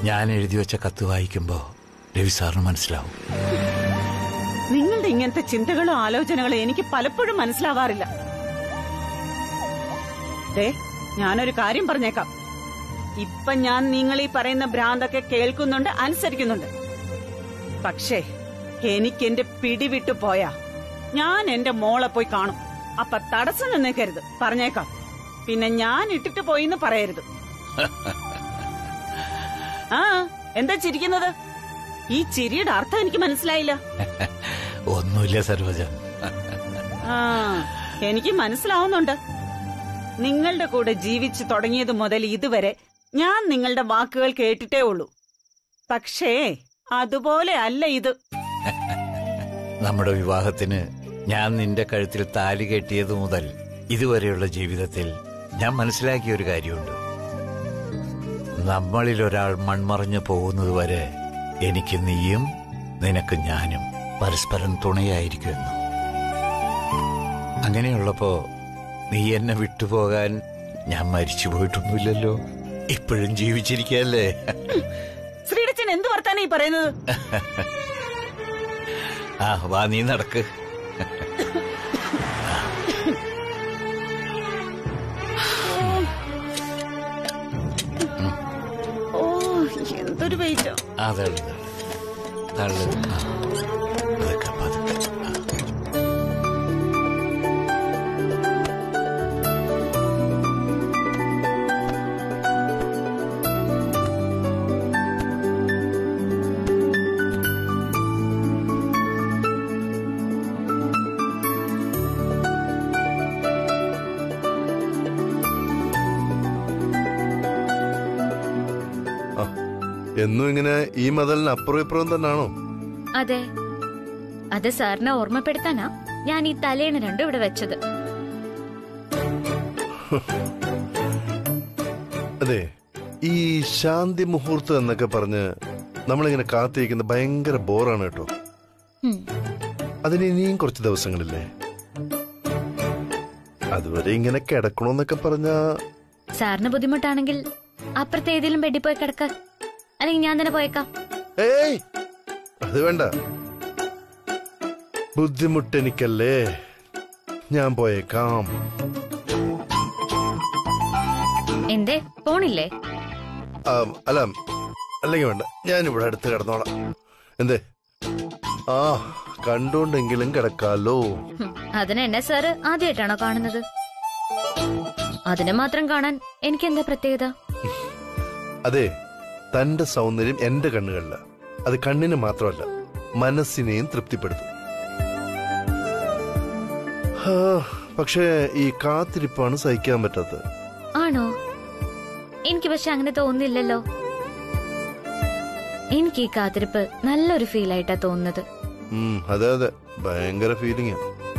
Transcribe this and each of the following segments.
ഞാൻ എഴുതി വെച്ച കത്ത് വായിക്കുമ്പോ രവി സാറിന് മനസ്സിലാവും നിങ്ങളുടെ ഇങ്ങനത്തെ ചിന്തകളും ആലോചനകളും എനിക്ക് പലപ്പോഴും മനസ്സിലാവാറില്ല ദേ ഞാനൊരു കാര്യം പറഞ്ഞേക്കാം ഇപ്പൊ ഞാൻ നിങ്ങൾ ഈ പറയുന്ന ഭ്രാന്തൊക്കെ കേൾക്കുന്നുണ്ട് അനുസരിക്കുന്നുണ്ട് പക്ഷേ എനിക്ക് എന്റെ പിടിവിട്ടു പോയാ ഞാൻ എന്റെ മോളെ പോയി കാണും അപ്പൊ തടസ്സം നിന്നേക്കരുത് പറഞ്ഞേക്കാം പിന്നെ ഞാൻ ഇട്ടിട്ട് പോയിന്ന് പറയരുത് ആ എന്താ ചിരിക്കുന്നത് ഈ ചിരിയുടെ അർത്ഥം എനിക്ക് മനസ്സിലായില്ല ഒന്നുമില്ല സർവജ ആ എനിക്ക് മനസ്സിലാവുന്നുണ്ട് നിങ്ങളുടെ കൂടെ ജീവിച്ചു തുടങ്ങിയത് മുതൽ ഇതുവരെ ഞാൻ നിങ്ങളുടെ വാക്കുകൾ കേട്ടിട്ടേ ഉള്ളൂ പക്ഷേ അതുപോലെ അല്ല ഇത് നമ്മുടെ വിവാഹത്തിന് ഞാൻ നിന്റെ കഴുത്തിൽ താലി കെട്ടിയത് മുതൽ ഇതുവരെയുള്ള ജീവിതത്തിൽ ഞാൻ മനസ്സിലാക്കിയ ഒരു കാര്യമുണ്ട് നമ്മളിൽ ഒരാൾ മൺമറഞ്ഞു പോകുന്നത് വരെ എനിക്ക് നീയും നിനക്ക് ഞാനും പരസ്പരം തുണയായിരിക്കുമെന്ന് അങ്ങനെയുള്ളപ്പോ നീ എന്നെ വിട്ടുപോകാൻ ഞാൻ മരിച്ചു പോയിട്ടൊന്നുമില്ലല്ലോ ഇപ്പോഴും ജീവിച്ചിരിക്കല്ലേ ശ്രീടച്ചൻ എന്ത് വർത്താനം ഈ പറയുന്നത് ആ വാ നീ നടക്ക് ഓ എന്തൊരു വെയിറ്റോ ആ തള്ളു തള്ളു ആ പതുക്കെ പതുക്കെ ആ. ആ, എന്നും ഇങ്ങനെ ഈ മതലിന് അപ്പുറം ഇപ്പുറം തന്നെയാണോ അതെ അത് സാറിനെ ഓർമ്മപ്പെടുത്താനാ ഞാൻ ഈ തലേണ് രണ്ടും ഇവിടെ വെച്ചത് അതെ ഈ ശാന്തി മുഹൂർത്തം എന്നൊക്കെ പറഞ്ഞ് നമ്മളിങ്ങനെ കാത്തിരിക്കുന്ന ഭയങ്കര ബോറാണ് കേട്ടോ ഉം. അതിന് ഇനിയും കുറച്ച് ദിവസങ്ങളില്ലേ അതുവരെ ഇങ്ങനെ കിടക്കണമെന്നൊക്കെ പറഞ്ഞാ സാറിന് ബുദ്ധിമുട്ടാണെങ്കിൽ അപ്പുറത്തെ ഏതെങ്കിലും ബെഡിൽ പോയി കിടക്ക അല്ലെങ്കിൽ ഞാൻ തന്നെ പോയേക്കാം ഏയ് അത് വേണ്ട ബുദ്ധിമുട്ടെനിക്കല്ലേ ഞാൻ പോയേക്കാം എന്തേ പോണില്ലേ ആ, അല്ല അല്ലെങ്കിൽ വേണ്ട ഞാൻ ഇവിടെ അടുത്ത് കിടന്നോളാം എന്തേ ആ കണ്ടോണ്ടെങ്കിലും കിടക്കാലോ ഹും, അതിന് എന്നെ സാറ് ആദ്യമായിട്ടാണോ കാണുന്നത് അതിനെ മാത്രം കാണാൻ എനിക്ക് എന്താ പ്രത്യേകത അതെ തന്റെ സൗന്ദര്യം എന്റെ കണ്ണുകളില അത് കണ്ണിന് മാത്രമല്ല മനസ്സിനെയും തൃപ്തിപ്പെടുത്തും ഹാ, പക്ഷേ ഈ കാത്തിരിപ്പാണ് സഹിക്കാൻ പറ്റാത്തത് ആണോ എനിക്ക് പക്ഷെ അങ്ങനെ തോന്നുന്നില്ലല്ലോ എനിക്ക് ഈ കാത്തിരിപ്പ് നല്ലൊരു ഫീൽ ആയിട്ടാ തോന്നുന്നത് ഉം, അതെ അതെ ഭയങ്കര ഫീലിംഗ്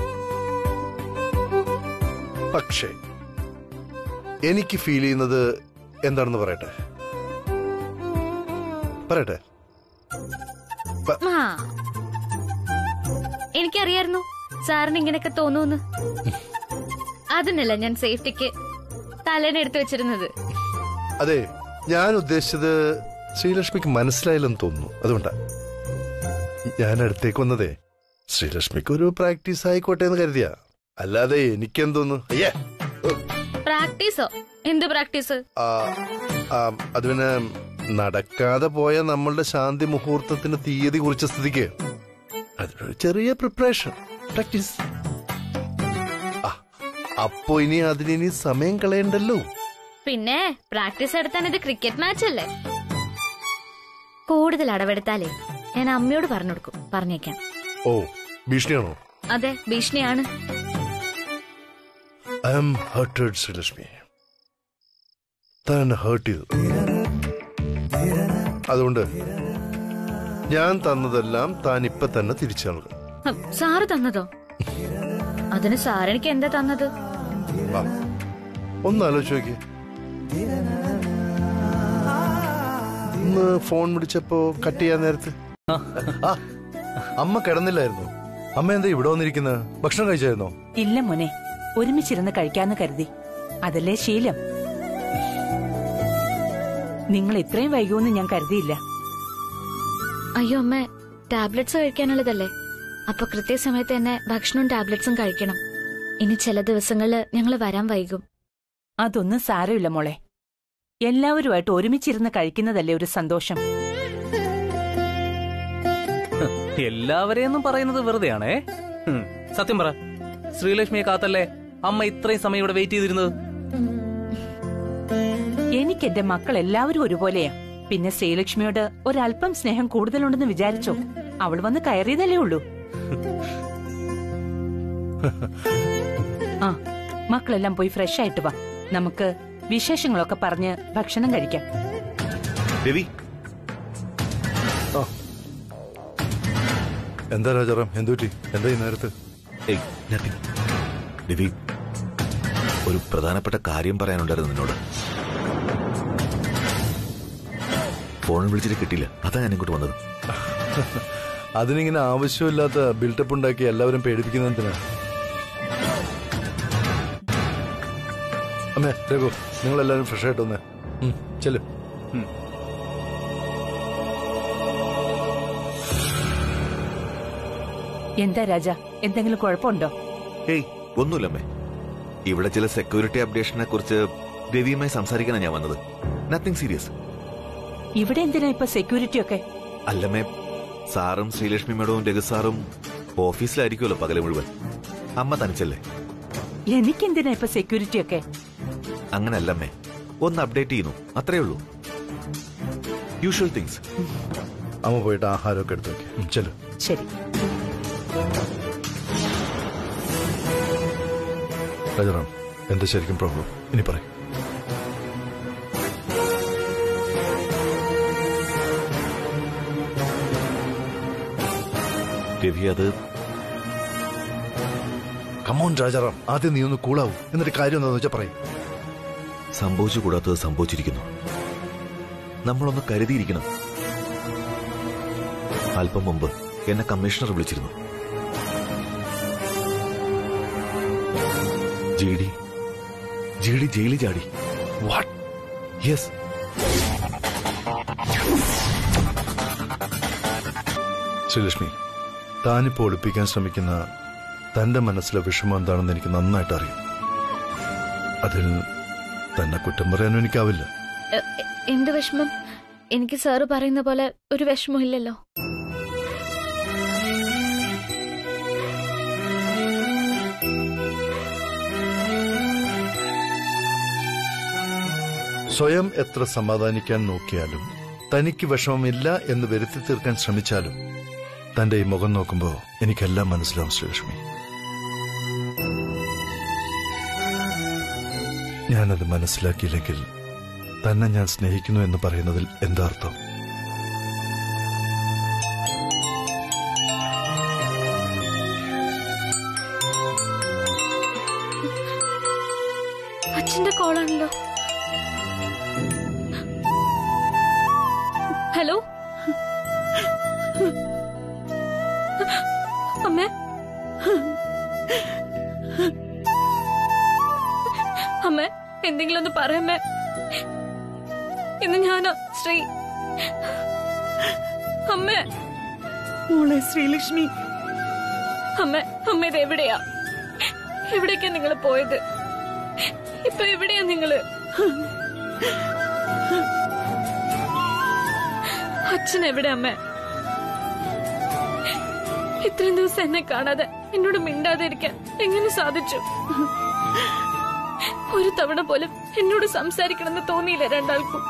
പക്ഷേ എനിക്ക് ഫീൽ ചെയ്യുന്നത് എന്താണെന്ന് പറയട്ടെ പറയട്ടെ ആ എനിക്കറിയായിരുന്നു സാറിന് ഇങ്ങനെയൊക്കെ തോന്നൂന്ന് അതിനല്ല ഞാൻ സേഫ്റ്റിക്ക് തലേനെടുത്ത് വെച്ചിരുന്നത് അതെ ഞാൻ ഉദ്ദേശിച്ചത് ശ്രീലക്ഷ്മിക്ക് മനസ്സിലായില്ലെന്ന് തോന്നുന്നു അതുകൊണ്ടാ ഞാൻ അടുത്തേക്ക് വന്നതേ ശ്രീലക്ഷ്മിക്ക് ഒരു പ്രാക്ടീസ് ആയിക്കോട്ടെ എന്ന് കരുതിയാ അല്ലാതെ എനിക്കെന്തോന്നു അയ്യേ ഓ, പ്രാക്ടീസോ എന്ത് പ്രാക്ടീസ് ആ, ആ, അത് പിന്നെ നടക്കാതെ പോയ നമ്മളുടെ ശാന്തി മുഹൂർത്തത്തിന് തീയതി കുറിച്ച സ്ഥിതിക്ക് അതിനൊരു ചെറിയ പ്രിപ്പറേഷൻ പ്രാക്ടീസ് ആ, അപ്പോ ഇനി അതിനി സമയം കളയണ്ടല്ലോ പിന്നെ പ്രാക്ടീസ് എടുത്താൻ ഇത് ക്രിക്കറ്റ് മാച്ച് അല്ലേ കൂടുതൽ അടവെടുത്താലേ ഞാൻ അമ്മയോട് പറഞ്ഞു കൊടുക്കും പറഞ്ഞേക്കാം ഓ ഭീഷണിയാണോ അതെ ഭീഷണിയാണ് ഐ എം ഹേർട്ടഡ് ശ്രീലക്ഷ്മി താൻ ഹേർട്ട് ചെയ്തു അതുകൊണ്ട് ഞാൻ തന്നതെല്ലാം താൻ ഇപ്പൊ തന്നെ തിരിച്ചു നൽകും ഹും, സാറ് തന്നതോ അതിന് സാറെനിക്ക് എന്താ തന്നത് ആ, ഒന്ന് ആലോചിച്ച് നോക്കി ഇന്ന് ഫോൺ വിളിച്ചപ്പോ കട്ട് ചെയ്യാൻ നേരത്ത് ആ അമ്മ കിടന്നില്ലായിരുന്നു അമ്മ എന്താ ഇവിടെ വന്നിരിക്കുന്നത് ഭക്ഷണം കഴിച്ചായിരുന്നോ ഇല്ല മോനെ ഒരുമിച്ചിരുന്ന് കഴിക്കാന്ന് കരുതി അതല്ലേ ശീലം നിങ്ങൾ ഇത്രയും വൈകുമെന്ന് ഞാൻ കരുതിയില്ല അയ്യോ അമ്മ ടാബ്ലറ്റ്സ് കഴിക്കാനുള്ളതല്ലേ അപ്പൊ കൃത്യസമയത്ത് തന്നെ ഭക്ഷണവും ടാബ്ലറ്റ്സും കഴിക്കണം ഇനി ചില ദിവസങ്ങളിൽ ഞങ്ങൾ വരാൻ വൈകും അതൊന്നും സാരമില്ല മോളെ എല്ലാവരുമായിട്ട് ഒരുമിച്ചിരുന്ന് കഴിക്കുന്നതല്ലേ ഒരു സന്തോഷം എല്ലാവരെയൊന്നും പറയുന്നത് വെറുതെയാണേ ഹും, സത്യം പറ ശ്രീലക്ഷ്മിയെ കാത്തല്ലേ അമ്മ ഇത്രയും സമയം ഇവിടെ വെയിറ്റ് ചെയ്തിരുന്നത് എനിക്ക് എന്റെ മക്കൾ എല്ലാവരും ഒരുപോലെയാ പിന്നെ ശ്രീലക്ഷ്മിയോട് ഒരല്പം സ്നേഹം കൂടുതലുണ്ടെന്ന് വിചാരിച്ചോ അവൾ വന്ന് കയറിയതല്ലേ ഉള്ളൂ ആ മക്കളെല്ലാം പോയി ഫ്രഷ് ആയിട്ട് വാ നമുക്ക് വിശേഷങ്ങളൊക്കെ പറഞ്ഞ് ഭക്ഷണം കഴിക്കാം രവി എന്താ രാജാറാം എന്തുപറ്റി എന്താ ഈ നേരത്ത് ഏയ് നത്തിങ് രവി ഒരു പ്രധാനപ്പെട്ട കാര്യം പറയാനുണ്ടായിരുന്നു നിന്നോട് ഫോണിൽ വിളിച്ചിട്ട് കിട്ടിയില്ല അതാ ഞാൻ ഇങ്ങോട്ട് വന്നത് അതിനിങ്ങനെ ആവശ്യമില്ലാത്ത ബിൽഡപ്പ് ഉണ്ടാക്കി എല്ലാവരും പേടിപ്പിക്കുന്നതിനാ അമ്മേ രഘു നിങ്ങൾ എല്ലാവരും ഫ്രഷ് ആയിട്ട് വന്നേ ഉം, ചെല്ലു എന്താ രാജ എന്തെങ്കിലും കുഴപ്പമുണ്ടോ ഏയ് ഒന്നുമില്ലമ്മേ ഇവിടെ ചില സെക്യൂരിറ്റി അപ്ഡേഷനെ കുറിച്ച് രവിയുമായി സംസാരിക്കാനാണ് ഞാൻ വന്നത് നത്തിങ് സീരിയസ് ഇവിടെ എന്തിനാ ഇപ്പൊ സെക്യൂരിറ്റി ഒക്കെ അല്ലമ്മേ സാറും ശ്രീലക്ഷ്മി മേഡവും രഘു സാറും ഓഫീസിലായിരിക്കുമല്ലോ പകല് മുഴുവൻ അമ്മ തനിച്ചല്ലേ എനിക്കെന്തിനാ ഇപ്പൊ സെക്യൂരിറ്റി ഒക്കെ അങ്ങനല്ലമ്മേ ഒന്ന് അപ്ഡേറ്റ് ചെയ്യുന്നു അത്രേ ഉള്ളൂ യൂഷ്വൽ തിങ്സ് അമ്മ പോയിട്ട് ആഹാരമൊക്കെ എടുത്തു വെക്കാം ചെല്ലു ശരി രാജാറാം എന്താ ശരിക്കും പ്രോബ്ലം ഇനി പറയും രവി അത് കമോൺ രാജാറാം ആദ്യം നീ ഒന്ന് കൂളാവൂ എന്നിട്ട് കാര്യം എന്താന്ന് വെച്ചാൽ പറയും സംഭവിച്ചു കൂടാത്തത് സംഭവിച്ചിരിക്കുന്നു നമ്മളൊന്ന് കരുതിയിരിക്കണം അല്പം മുമ്പ് എന്നെ കമ്മീഷണർ വിളിച്ചിരുന്നു ജി ഡി ജി ഡി ജയിലിൽ ചാടി വാട്ട് യെസ് ശ്രീലക്ഷ്മി താനിപ്പോ ഒളിപ്പിക്കാൻ ശ്രമിക്കുന്ന തന്റെ മനസ്സിലെ വിഷമം എന്താണെന്ന് എനിക്ക് നന്നായിട്ട് അറിയാം അതിൽ തന്നെ കുറ്റം പറയാനും എനിക്കാവില്ല എ- എ- എന്ത് വിഷമം എനിക്ക് സാറ് പറയുന്ന പോലെ ഒരു വിഷമം ഇല്ലല്ലോ സ്വയം എത്ര സമാധാനിക്കാൻ നോക്കിയാലും തനിക്ക് വിഷമമില്ല എന്ന് വരുത്തി തീർക്കാൻ ശ്രമിച്ചാലും തന്റെ ഈ മുഖം നോക്കുമ്പോ എനിക്കെല്ലാം മനസ്സിലാവും ശ്രീലക്ഷ്മി ഞാനത് മനസ്സിലാക്കിയില്ലെങ്കിൽ തന്നെ ഞാൻ സ്നേഹിക്കുന്നു എന്ന് പറയുന്നതിൽ എന്താ അർത്ഥം അച്ഛന്റെ കോളാണല്ലോ ഹലോ അമ്മേ അമ്മേ എന്തെങ്കിലും ഒന്ന് പറയമ്മേ ഇന്ന് ഞാനോ ശ്രീ അമ്മേ മോളെ ശ്രീലക്ഷ്മി അമ്മ അമ്മ ഇത് എവിടെയാ എവിടേക്കാ നിങ്ങൾ പോയത് ഇപ്പൊ എവിടെയാ നിങ്ങള് അച്ഛൻ എവിടെ അമ്മ ഇത്രയും ദിവസം എന്നെ കാണാതെ എന്നോട് മിണ്ടാതെ ഇരിക്കാൻ എങ്ങനെ സാധിച്ചു ഒരു തവണ പോലും എന്നോട് സംസാരിക്കണമെന്ന് തോന്നിയില്ല രണ്ടാൾക്കും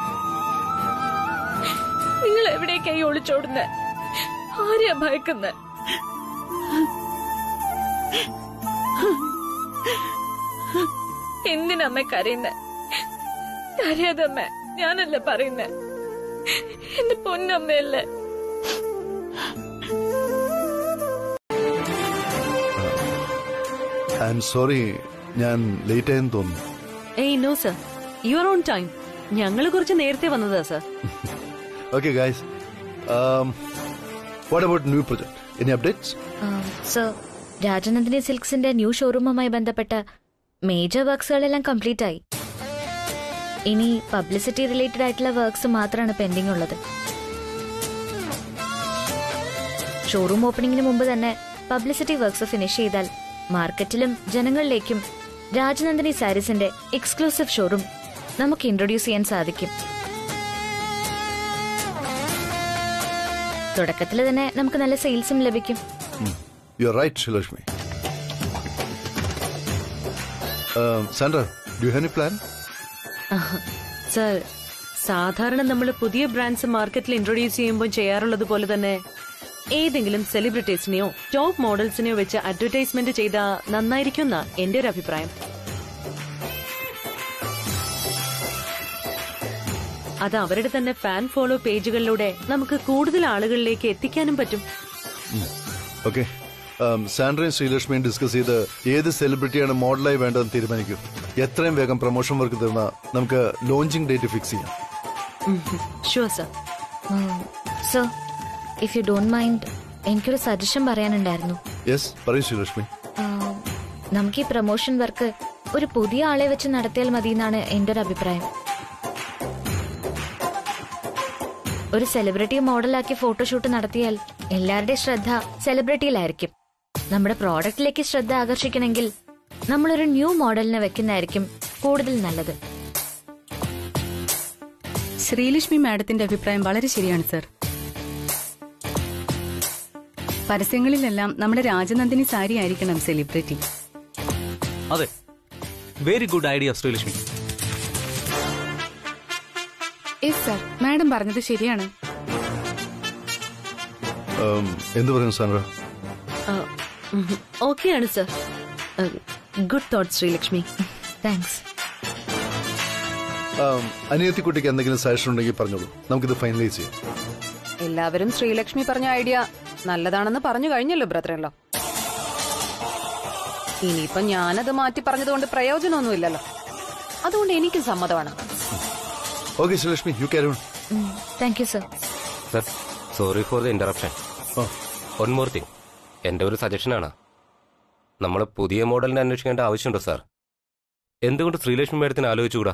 നിങ്ങൾ എവിടേക്കായി ഒളിച്ചോടുന്നത് ആരെയാ ഭയക്കുന്നത് എന്തിനമ്മ കരയുന്നെ കരയാതെ അമ്മ ഞാനല്ല പറയുന്നെ എന്റെ പൊന്നമ്മയല്ലേ ഐ എം സോറി ഞാൻ ലേറ്റ് ആയെന്ന് തോന്നുന്നു ഏയ് no sir you're on time ഞങ്ങൾ കുറച്ച് നേരത്തെ വന്നതാ sir okay guys what about new project any updates sir Rajanandini സിൽക്സിന്റെ ന്യൂ ഷോറൂമുമായി ബന്ധപ്പെട്ട മേജർ വർക്ക്സുകളെല്ലാം കംപ്ലീറ്റ് ആയി ഇനി പബ്ലിസിറ്റി റിലേറ്റഡ് ആയിട്ടുള്ള വർക്ക്സ് മാത്രമാണ് പെൻഡിംഗ് ഉള്ളത് ഷോറൂം ഓപ്പണിംഗിന് മുമ്പ് തന്നെ പബ്ലിസിറ്റി വർക്ക്സ് ഫിനിഷ് ചെയ്താൽ മാർക്കറ്റിലും ജനങ്ങളിലേക്കും രാജനന്ദിനി സാരീസിന്റെ എക്സ്ക്ലൂസീവ് ഷോറൂം നമുക്ക് ഇൻട്രൊഡ്യൂസ് ചെയ്യാൻ സാധിക്കും തുടക്കത്തിൽ തന്നെ നമുക്ക് നല്ല സെയിൽസും ലഭിക്കും you are right Sreelakshmi Sandra do have any plan sir സാധാരണ നമ്മൾ പുതിയ ബ്രാൻഡ്സ് മാർക്കറ്റിൽ ഇൻട്രൊഡ്യൂസ് ചെയ്യുമ്പോൾ ചെയ്യാറുള്ളത് പോലെ തന്നെ ഏതെങ്കിലും സെലിബ്രിറ്റീസിനെയോ ടോപ്പ് മോഡൽസിനെയോ വെച്ച് അഡ്വർടൈസ്മെന്റ് ചെയ്താൽ നന്നായിരിക്കും എന്നാ എന്റെ ഒരു അഭിപ്രായം അത് അവരുടെ തന്നെ ഫാൻ ഫോളോ പേജുകളിലൂടെ നമുക്ക് കൂടുതൽ ആളുകളിലേക്ക് എത്തിക്കാനും പറ്റും ഓക്കെ സാൻഡ്രയും ശ്രീലക്ഷ്മിയും ഡിസ്കസ് ചെയ്ത് ഏത് സെലിബ്രിറ്റിയാണ് മോഡലായി വേണ്ടതെന്ന് തീരുമാനിക്കും എത്രയും വേഗം പ്രൊമോഷൻ വർക്ക് തീർന്ന നമുക്ക് ലോഞ്ചിങ് ഡേറ്റ് ഫിക്സ് ചെയ്യാം sure sir so if you don't mind എനിക്കൊരു സജഷൻ പറയാനുണ്ടായിരുന്നു യെസ് പറയൂ ശ്രീലക്ഷ്മി ആ, നമുക്ക് ഈ പ്രൊമോഷൻ വർക്ക് ഒരു പുതിയ ആളെ വെച്ച് നടത്തിയാൽ മതി എന്നാണ് എന്റെ ഒരു അഭിപ്രായം ഒരു സെലിബ്രിറ്റി മോഡലാക്കി ഫോട്ടോഷൂട്ട് നടത്തിയാൽ എല്ലാവരുടെയും ശ്രദ്ധ സെലിബ്രിറ്റിയിലായിരിക്കും നമ്മുടെ പ്രോഡക്റ്റിലേക്ക് ശ്രദ്ധ ആകർഷിക്കണമെങ്കിൽ നമ്മളൊരു ന്യൂ മോഡലിനെ വെക്കുന്നതായിരിക്കും കൂടുതൽ നല്ലത് ശ്രീലക്ഷ്മി മാഡത്തിന്റെ അഭിപ്രായം വളരെ ശരിയാണ് സർ പരസ്യങ്ങളിലെല്ലാം നമ്മുടെ രാജനന്ദിനി സാരി ആയിരിക്കണം സെലിബ്രിറ്റി അതെ very good idea Sreelakshmi yes sir madam പറഞ്ഞത് ശരിയാണ് Um, എന്ത് പറയുന്നു സാൻഡ്ര ഓക്കെയാണ് sir good thought Sreelakshmi thanks Um, അനിയത്തിക്കുട്ടിക്ക് എന്തെങ്കിലും സജഷൻ ഉണ്ടെങ്കിൽ പറഞ്ഞോളൂ നമുക്കിത് ഫൈനലൈസ് ചെയ്യാം എല്ലാവരും ശ്രീലക്ഷ്മി പറഞ്ഞ ഐഡിയ നല്ലതാണെന്ന് പറഞ്ഞു കഴിഞ്ഞല്ലോ ബ്രദറല്ലോ ഇനിയിപ്പൊ ഞാനത് മാറ്റി പറഞ്ഞതുകൊണ്ട് പ്രയോജനമൊന്നുമില്ലല്ലോ അതുകൊണ്ട് എനിക്കും സമ്മതമാണ് okay Sreelakshmi you carry thank you sir sir sorry for the interruption one more thing എന്റെ ഒരു സജഷനാണ് നമ്മൾ പുതിയ മോഡലിനെ അന്വേഷിക്കേണ്ട ആവശ്യമുണ്ടോ സാർ എന്തുകൊണ്ട് ശ്രീലക്ഷ്മി മേഡത്തിന് ആലോചിച്ചുകൂടാ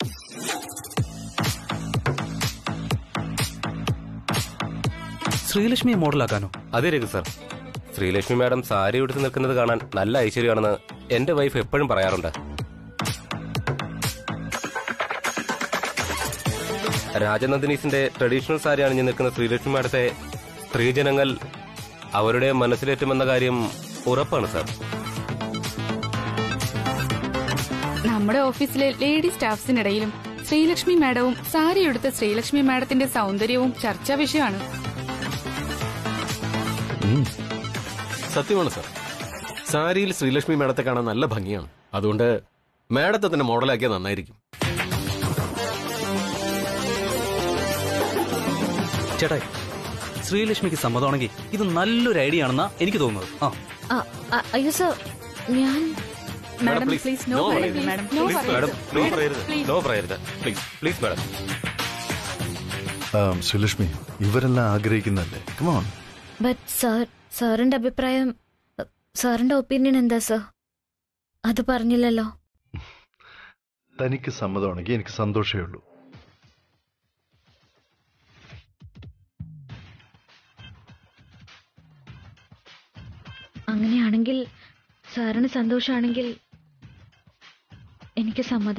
ശ്രീലക്ഷ്മിയെ മോഡലാക്കാനോ അതെ രഘു സാർ ശ്രീലക്ഷ്മി മാഡം സാരി ഉടുത്ത് നിൽക്കുന്നത് കാണാൻ നല്ല ഐശ്വര്യമാണെന്ന് എന്റെ വൈഫ് എപ്പോഴും പറയാറുണ്ട് രാജനന്ദിനീസിന്റെ ട്രഡീഷണൽ സാരി അണിഞ്ഞു നിൽക്കുന്ന ശ്രീലക്ഷ്മി മാഡത്തെ സ്ത്രീജനങ്ങൾ അവരുടെ മനസ്സിലേറ്റുമെന്ന കാര്യം ഉറപ്പാണ് സാർ നമ്മുടെ ഓഫീസിലെ ലേഡി സ്റ്റാഫ്സിനിടയിലും ശ്രീലക്ഷ്മി മാഡവും സാരി എടുത്ത ശ്രീലക്ഷ്മി മാഡത്തിന്റെ സൗന്ദര്യവും ചർച്ചാ വിഷയമാണ് സത്യമാണ് സാർ സാരിയിൽ ശ്രീലക്ഷ്മി മാഡത്തെ കാണാൻ നല്ല ഭംഗിയാണ് അതുകൊണ്ട് മാഡത്തെ തന്നെ മോഡലാക്കിയാൽ നന്നായിരിക്കും ചേട്ടായി ശ്രീലക്ഷ്മിക്ക് സമ്മതമാണെങ്കിൽ ഇത് നല്ലൊരു ഐഡിയ ആണെന്നാ എനിക്ക് തോന്നുന്നത് ആ ആ, ആ, അയ്യോ സർ ഞാൻ മാഡം പ്ലീസ് നോ പറയരുത് മാഡം നോ പ്ലീസ് മാഡം പറയരുത് നോ പറയരുത് നോ പറയരുത് പ്ലീസ് പ്ലീസ് മാഡം ശ്രീലക്ഷ്മി ഇവരെല്ലാം ആഗ്രഹിക്കുന്നല്ലേ കമോൺ ബട്ട് സർ സാറിന്റെ അഭിപ്രായം സാറിന്റെ ഒപ്പീനിയൻ എന്താ സർ അത് പറഞ്ഞില്ലല്ലോ തനിക്ക് സമ്മതമാണെങ്കിൽ എനിക്ക് സന്തോഷമേ ഉള്ളൂ അങ്ങനെയാണെങ്കിൽ സാറിന് സന്തോഷമാണെങ്കിൽ എനിക്ക് സമ്മത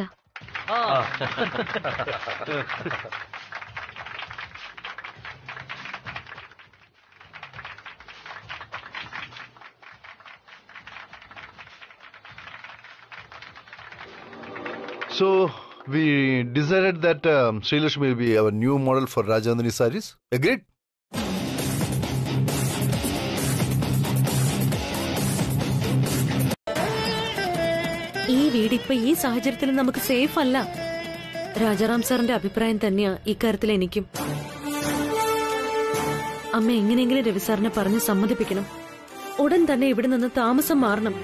So we decided that um, Sri Lakshmi will be our new model for Rajandani saris. Agreed? ഈ വീട് ഇപ്പൊ ഈ സാഹചര്യത്തിൽ നമുക്ക് സേഫ് അല്ല രാജാറാം സാറിന്റെ അഭിപ്രായം തന്നെയാ ഇക്കാര്യത്തിൽ എനിക്കും അമ്മ എങ്ങനെയെങ്കിലും രവി സാറിനെ പറഞ്ഞ് സമ്മതിപ്പിക്കണം ഉടൻ തന്നെ ഇവിടെ നിന്ന് താമസം മാറണം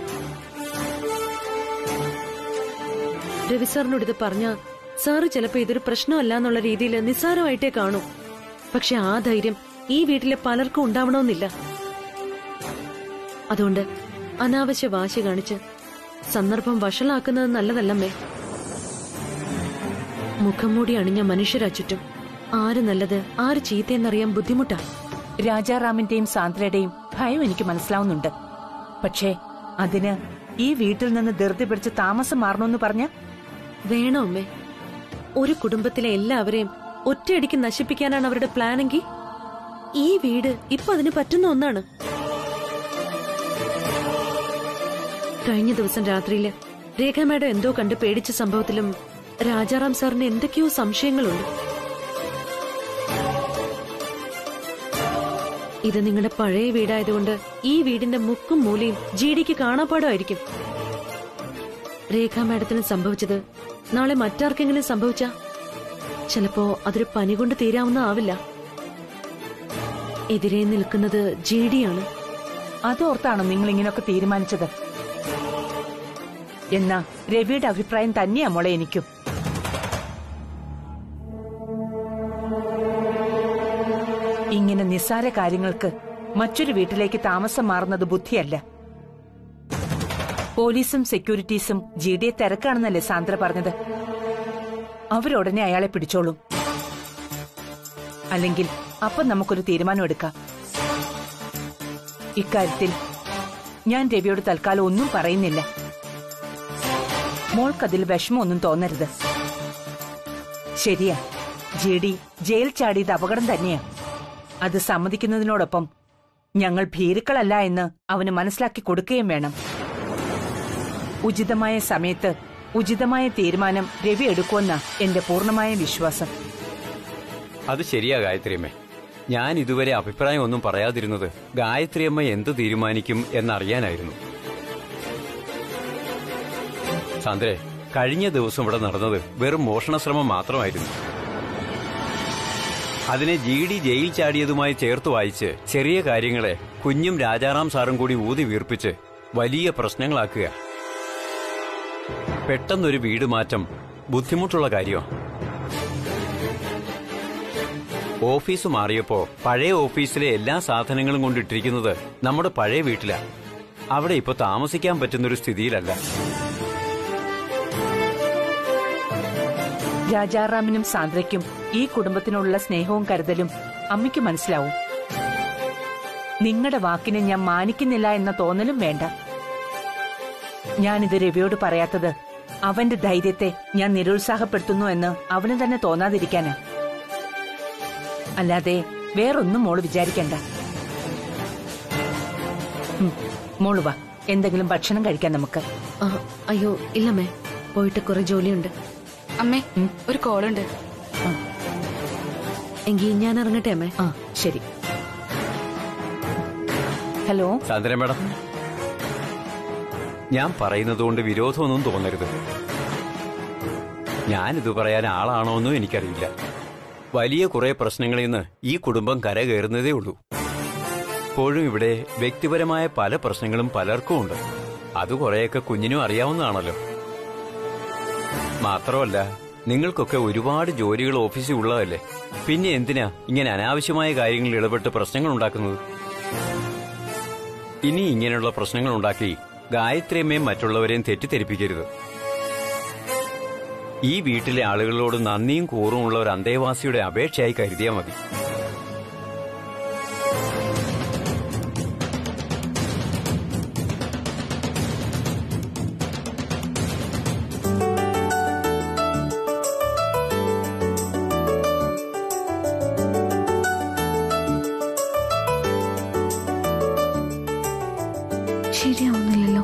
രവി സാറിനോട് ഇത് പറഞ്ഞ സാറ് ചിലപ്പോ ഇതൊരു പ്രശ്നമല്ല എന്നുള്ള രീതിയിൽ നിസ്സാരമായിട്ടേ കാണൂ പക്ഷെ ആ ധൈര്യം ഈ വീട്ടിലെ പലർക്കും ഉണ്ടാവണമെന്നില്ല അതുകൊണ്ട് അനാവശ്യ വാശി കാണിച്ച് സന്ദർഭം വഷളാക്കുന്നത് നല്ലതല്ലമ്മേ മുഖം മൂടി അണിഞ്ഞ മനുഷ്യരാ ചുറ്റും ആര് നല്ലത് ആര് ചീത്തയെന്നറിയാൻ ബുദ്ധിമുട്ടാ രാജാറാമിന്റെയും സാന്ദ്രയുടെയും ഭയം എനിക്ക് മനസ്സിലാവുന്നുണ്ട് പക്ഷേ അതിന് ഈ വീട്ടിൽ നിന്ന് ധൃതി പിടിച്ച് താമസം മാറണമെന്ന് പറഞ്ഞ വേണോ അമ്മേ ഒരു കുടുംബത്തിലെ എല്ലാവരെയും ഒറ്റയടിക്ക് നശിപ്പിക്കാനാണ് അവരുടെ പ്ലാനെങ്കിൽ ഈ വീട് ഇപ്പൊ അതിന് പറ്റുന്ന ഒന്നാണ് കഴിഞ്ഞ ദിവസം രാത്രിയില് രേഖ മാഡം എന്തോ കണ്ട് പേടിച്ച സംഭവത്തിലും രാജാറാം സാറിന് എന്തൊക്കെയോ സംശയങ്ങളുണ്ട് ഇത് നിങ്ങളുടെ പഴയ വീടായതുകൊണ്ട് ഈ വീടിന്റെ മുക്കും മൂലയും ജി ഡിക്ക് കാണാപ്പാടമായിരിക്കും രേഖ മാഡത്തിന് സംഭവിച്ചത് നാളെ മറ്റാർക്കെങ്കിലും സംഭവിച്ച ചിലപ്പോ അതൊരു പനി കൊണ്ട് തീരാവുന്ന ആവില്ല എതിരെ നിൽക്കുന്നത് ജി ഡിയാണ് അതോർത്താണോ നിങ്ങൾ ഇങ്ങനെയൊക്കെ തീരുമാനിച്ചത് എന്നാ രവിയുടെ അഭിപ്രായം തന്നെയാ മോളെ എനിക്കും ഇങ്ങനെ നിസ്സാര കാര്യങ്ങൾക്ക് മറ്റൊരു വീട്ടിലേക്ക് താമസം മാറുന്നത് ബുദ്ധിയല്ല പോലീസും സെക്യൂരിറ്റീസും ജി ഡിയെ തിരക്കാണെന്നല്ലേ സാന്ദ്ര പറഞ്ഞത് അവരുടനെ അയാളെ പിടിച്ചോളും അല്ലെങ്കിൽ അപ്പം നമുക്കൊരു തീരുമാനം എടുക്കാം ഇക്കാര്യത്തിൽ ഞാൻ രവിയോട് തൽക്കാലം ഒന്നും പറയുന്നില്ല മോൾക്കതിൽ വിഷമമൊന്നും തോന്നരുത് ശരിയാ ജി ഡി ജയിൽ ചാടിയത് അപകടം തന്നെയാ അത് സമ്മതിക്കുന്നതിനോടൊപ്പം ഞങ്ങൾ ഭീരുക്കളല്ല എന്ന് അവന് മനസ്സിലാക്കി കൊടുക്കുകയും വേണം ഉചിതമായ സമയത്ത് ഉചിതമായ തീരുമാനം രവി എടുക്കുമെന്ന എന്റെ പൂർണ്ണമായ വിശ്വാസം അത് ശരിയാ ഗായത്രിയമ്മേ ഞാൻ ഇതുവരെ അഭിപ്രായം ഒന്നും പറയാതിരുന്നത് ഗായത്രിയമ്മ എന്ത് തീരുമാനിക്കും എന്നറിയാനായിരുന്നു സാന്ദ്രേ കഴിഞ്ഞ ദിവസം ഇവിടെ നടന്നത് വെറും മോഷണ ശ്രമം മാത്രമായിരുന്നു അതിനെ ജി ഡി ജയിൽ ചാടിയതുമായി ചേർത്ത് വായിച്ച് ചെറിയ കാര്യങ്ങളെ കുഞ്ഞും രാജാറാം സാറും കൂടി ഊതി വീർപ്പിച്ച് വലിയ പ്രശ്നങ്ങളാക്കുക പെട്ടെന്നൊരു വീട് മാറ്റം ബുദ്ധിമുട്ടുള്ള കാര്യമാണ് ഓഫീസ് മാറിയപ്പോ പഴയ ഓഫീസിലെ എല്ലാ സാധനങ്ങളും കൊണ്ടിട്ടിരിക്കുന്നത് നമ്മുടെ പഴയ വീട്ടിലാ അവിടെ ഇപ്പൊ താമസിക്കാൻ പറ്റുന്നൊരു സ്ഥിതിയിലല്ല രാജാറാമിനും സാന്ദ്രയ്ക്കും ഈ കുടുംബത്തിനുള്ള സ്നേഹവും കരുതലും അമ്മയ്ക്ക് മനസ്സിലാവും നിങ്ങളുടെ വാക്കിനെ ഞാൻ മാനിക്കുന്നില്ല എന്ന തോന്നലും വേണ്ട ഞാനിത് രവിയോട് പറയാത്തത് അവന്റെ ധൈര്യത്തെ ഞാൻ നിരുത്സാഹപ്പെടുത്തുന്നു എന്ന് അവന് തന്നെ തോന്നാതിരിക്കാനാ അല്ലാതെ വേറൊന്നും മോള് വിചാരിക്കണ്ട ഉം, മോള് വാ എന്തെങ്കിലും ഭക്ഷണം കഴിക്കാൻ നമുക്ക് ആ, അയ്യോ ഇല്ലമ്മേ പോയിട്ട് കുറെ ജോലിയുണ്ട് അമ്മേ ഒരു കോളുണ്ട് എങ്കിൽ ഞാൻ ഇറങ്ങട്ടെ അമ്മേ ആ ശരി ഹലോ സാന്ദ്ര മേഡം ഞാൻ പറയുന്നത് കൊണ്ട് വിരോധമൊന്നും തോന്നരുത് ഞാനിത് പറയാൻ ആളാണോ എന്നും എനിക്കറിയില്ല വലിയ കുറെ പ്രശ്നങ്ങളിൽ നിന്ന് ഈ കുടുംബം കരകയറുന്നതേ ഉള്ളൂ ഇപ്പോഴും ഇവിടെ വ്യക്തിപരമായ പല പ്രശ്നങ്ങളും പലർക്കും ഉണ്ട് അത് കുറെയൊക്കെ കുഞ്ഞിനും അറിയാവുന്നതാണല്ലോ മാത്രമല്ല നിങ്ങൾക്കൊക്കെ ഒരുപാട് ജോലികൾ ഓഫീസിൽ ഉള്ളതല്ലേ പിന്നെ എന്തിനാ ഇങ്ങനെ അനാവശ്യമായ കാര്യങ്ങളിൽ ഇടപെട്ട് പ്രശ്നങ്ങൾ ഉണ്ടാക്കുന്നത് ഇനി ഇങ്ങനെയുള്ള പ്രശ്നങ്ങൾ ഉണ്ടാക്കി ഗായത്രിയമ്മയും മറ്റുള്ളവരെയും തെറ്റിദ്ധരിപ്പിക്കരുത് ഈ വീട്ടിലെ ആളുകളോട് നന്ദിയും കൂറും ഉള്ള ഒരു അന്തേവാസിയുടെ അപേക്ഷയായി കരുതിയാൽ മതി ശരിയാവുന്നില്ലല്ലോ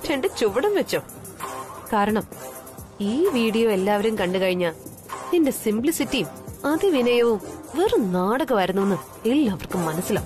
രണ്ട് ചുവടും വെച്ചോ കാരണം ഈ വീഡിയോ എല്ലാവരും കണ്ടു കഴിഞ്ഞാൽ നിന്റെ സിംപ്ലിസിറ്റിയും അതിവിനയവും വെറും നാടകമായിരുന്നു എന്ന് എല്ലാവർക്കും മനസ്സിലാവും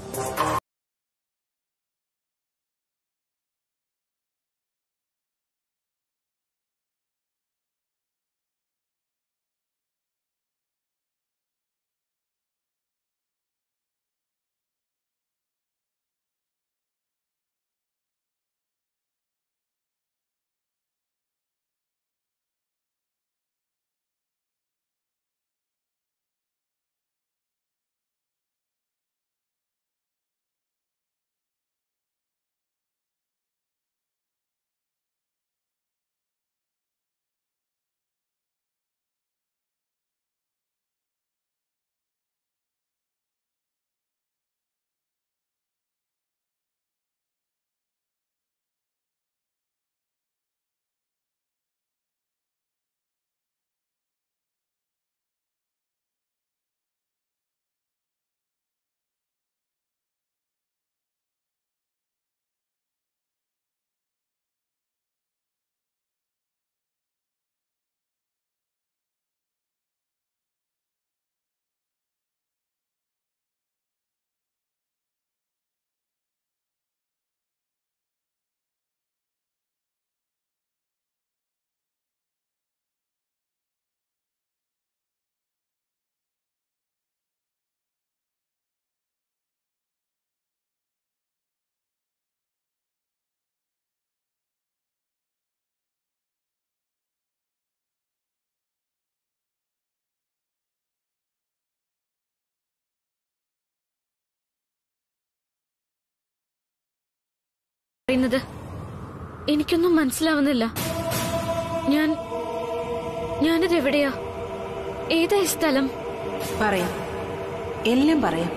പറയുന്നത് എനിക്കൊന്നും മനസ്സിലാവുന്നില്ല ഞാൻ ഞാനിത് എവിടെയാ ഏതാ ഈ സ്ഥലം പറയാം എല്ലാം പറയാം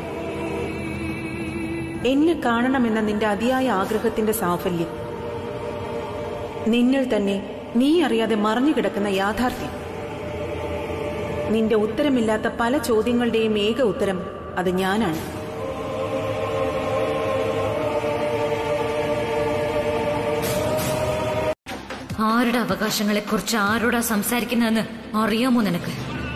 എന്നെ കാണണമെന്ന നിന്റെ അതിയായ ആഗ്രഹത്തിന്റെ സാഫല്യം നിന്നിൽ തന്നെ നീ അറിയാതെ മറഞ്ഞു കിടക്കുന്ന യാഥാർത്ഥ്യം നിന്റെ ഉത്തരമില്ലാത്ത പല ചോദ്യങ്ങളുടെയും ഏക ഉത്തരം അത് ഞാനാണ് ആരുടെ അവകാശങ്ങളെക്കുറിച്ച് ആരോടാ സംസാരിക്കുന്നതെന്ന് അറിയാമോ നിനക്ക്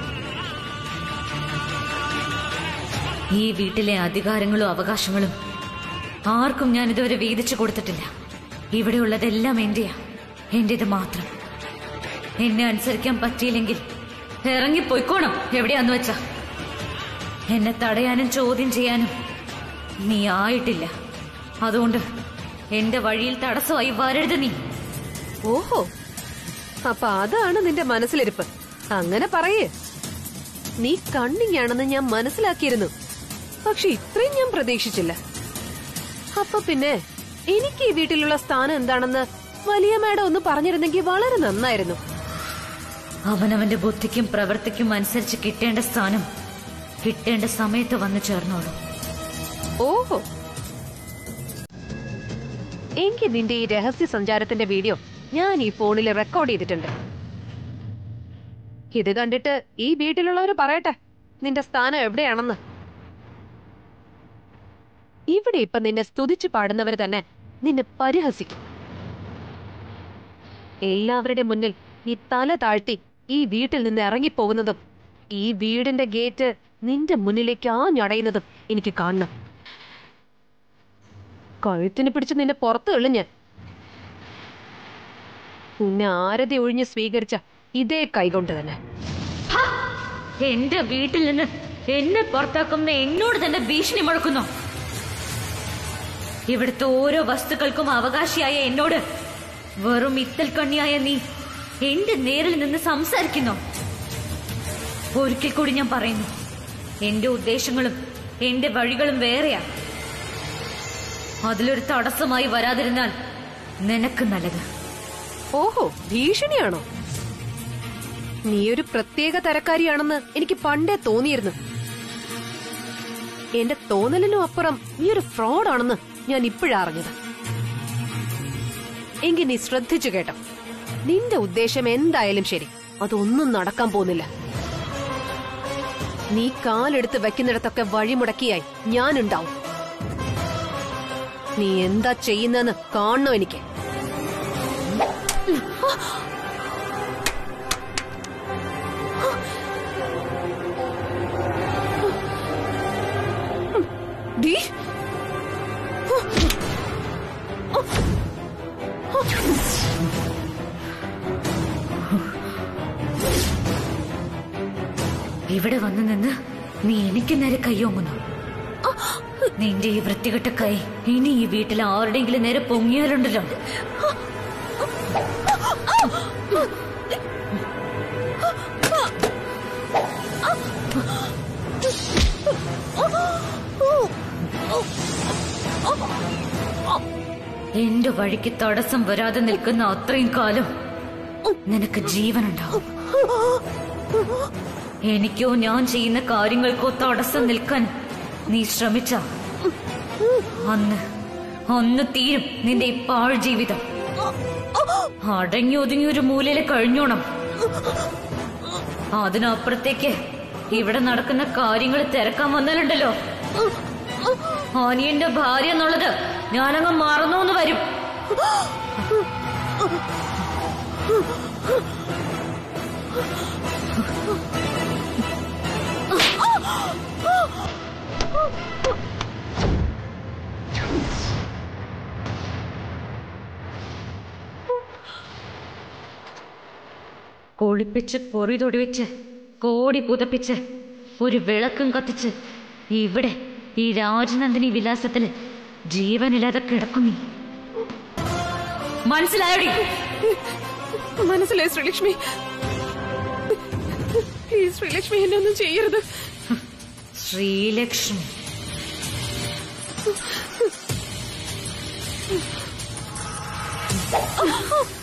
ഈ വീട്ടിലെ അധികാരങ്ങളും അവകാശങ്ങളും ആർക്കും ഞാൻ ഇതുവരെ വീതിച്ചു കൊടുത്തിട്ടില്ല ഇവിടെയുള്ളതെല്ലാം എന്റെയാ എന്റേത് മാത്രം എന്നെ അനുസരിക്കാൻ പറ്റിയില്ലെങ്കിൽ ഇറങ്ങിപ്പോയിക്കോണം എവിടെയാന്ന് വെച്ചാ എന്നെ തടയാനും ചോദ്യം ചെയ്യാനും നീ ആയിട്ടില്ല അതുകൊണ്ട് എന്റെ വഴിയിൽ തടസ്സമായി വരരുത് നീ ഓഹോ അപ്പൊ അതാണ് നിന്റെ മനസ്സിലിരിപ്പ് അങ്ങനെ പറയേ നീ കണ്ണിങ്ങാണെന്ന് ഞാൻ മനസ്സിലാക്കിയിരുന്നു പക്ഷെ ഇത്രയും ഞാൻ പ്രതീക്ഷിച്ചില്ല അപ്പൊ പിന്നെ എനിക്ക് ഈ വീട്ടിലുള്ള സ്ഥാനം എന്താണെന്ന് വലിയ മേഡം ഒന്ന് പറഞ്ഞിരുന്നെങ്കിൽ വളരെ നന്നായിരുന്നു അവനവന്റെ ബുദ്ധിക്കും പ്രവൃത്തിക്കും അനുസരിച്ച് കിട്ടേണ്ട സ്ഥാനം കിട്ടേണ്ട സമയത്ത് വന്നു ചേർന്നോളൂ ഓഹോ എങ്കിൽ നിന്റെ ഈ രഹസ്യ സഞ്ചാരത്തിന്റെ വീഡിയോ ഞാൻ ഈ ഫോണിൽ റെക്കോർഡ് ചെയ്തിട്ടുണ്ട് ഇത് കണ്ടിട്ട് ഈ വീട്ടിലുള്ളവർ പറയട്ടെ നിന്റെ സ്ഥാനം എവിടെയാണെന്ന് ഇവിടെ ഇപ്പൊ നിന്നെ സ്തുതിച്ചു പാടുന്നവർ തന്നെ നിന്നെ പരിഹസിക്കും എല്ലാവരുടെ മുന്നിൽ നീ തല താഴ്ത്തി ഈ വീട്ടിൽ നിന്ന് ഇറങ്ങിപ്പോകുന്നതും ഈ വീടിന്റെ ഗേറ്റ് നിന്റെ മുന്നിലേക്ക് ആഞ്ഞടയുന്നതും എനിക്ക് കാണണം കഴുത്തിന് പിടിച്ച് നിന്നെ പുറത്ത് എളിഞ്ഞ് നിന്നെ ആരതി ഒഴിഞ്ഞ് സ്വീകരിച്ച ഇതേ കൈകൊണ്ട് തന്നെ എന്റെ വീട്ടിൽ നിന്ന് എന്നെ പുറത്താക്കുന്ന എന്നോട് തന്നെ ഭീഷണി മുഴക്കുന്നു ഇവിടുത്തെ ഓരോ വസ്തുക്കൾക്കും അവകാശിയായ എന്നോട് വെറും ഇത്തൽ കണ്ണിയായ നീ എന്റെ നേരിൽ നിന്ന് സംസാരിക്കുന്നു ഒരിക്കൽ കൂടി ഞാൻ പറയുന്നു എന്റെ ഉദ്ദേശങ്ങളും എന്റെ വഴികളും വേറെയാ അതിലൊരു തടസ്സമായി വരാതിരുന്നാൽ നിനക്ക് നല്ലത് ഓഹോ ഭീഷണിയാണോ നീ ഒരു പ്രത്യേക തരക്കാരിയാണെന്ന് എനിക്ക് പണ്ടേ തോന്നിയിരുന്നു എന്റെ തോന്നലിനും അപ്പുറം നീ ഒരു ഫ്രോഡാണെന്ന് ഞാൻ ഇപ്പോഴാ അറിഞ്ഞത് എങ്കിൽ നീ ശ്രദ്ധിച്ചു കേട്ടോ നിന്റെ ഉദ്ദേശം എന്തായാലും ശരി അതൊന്നും നടക്കാൻ പോകുന്നില്ല നീ കാലെടുത്ത് വെക്കുന്നിടത്തൊക്കെ വഴിമുടക്കിയായി ഞാനുണ്ടാവും നീ എന്താ ചെയ്യുന്നെന്ന് കാണണം എനിക്ക് ഡി ഇവിടെ വന്നു നിന്ന് നീ എനിക്ക് നേരെ കയ്യോങ്ങുന്നു നിന്റെ ഈ വൃത്തികെട്ട കൈ ഇനി ഈ വീട്ടിൽ ആരുടെയെങ്കിലും നേരെ പൊങ്ങിയാലുണ്ടല്ലോ എന്റെ വഴിക്ക് തടസ്സം വരാതെ നിൽക്കുന്ന അത്രയും കാലം നിനക്ക് ജീവനുണ്ടാവും എനിക്കോ ഞാൻ ചെയ്യുന്ന കാര്യങ്ങൾക്കോ തടസ്സം നിൽക്കാൻ നീ ശ്രമിച്ച അന്ന് അന്ന് തീരും നിന്റെ ഈ പാഴ് ജീവിതം അടങ്ങി ഒതുങ്ങി ഒരു മൂലയിൽ കഴിഞ്ഞോണം അതിനപ്പുറത്തേക്ക് ഇവിടെ നടക്കുന്ന കാര്യങ്ങൾ തിരക്കാൻ വന്നാലുണ്ടല്ലോ അനിയന്റെ ഭാര്യ എന്നുള്ളത് ഞാനങ്ങ് മറന്നു വരും കുളിപ്പിച്ച് പൊറി തൊടിവെച്ച് കോടി പുതപ്പിച്ച് ഒരു വിളക്കും കത്തിച്ച് ഇവിടെ ഈ രാജനന്ദിനി വിലാസത്തില് ജീവനില്ലാതെ കിടക്കും നീ മനസ്സിലായോടി മനസ്സിലായി ശ്രീലക്ഷ്മി പ്ലീസ് ശ്രീലക്ഷ്മി എന്നെ ഒന്നും ചെയ്യരുത് ശ്രീലക്ഷ്മി ആ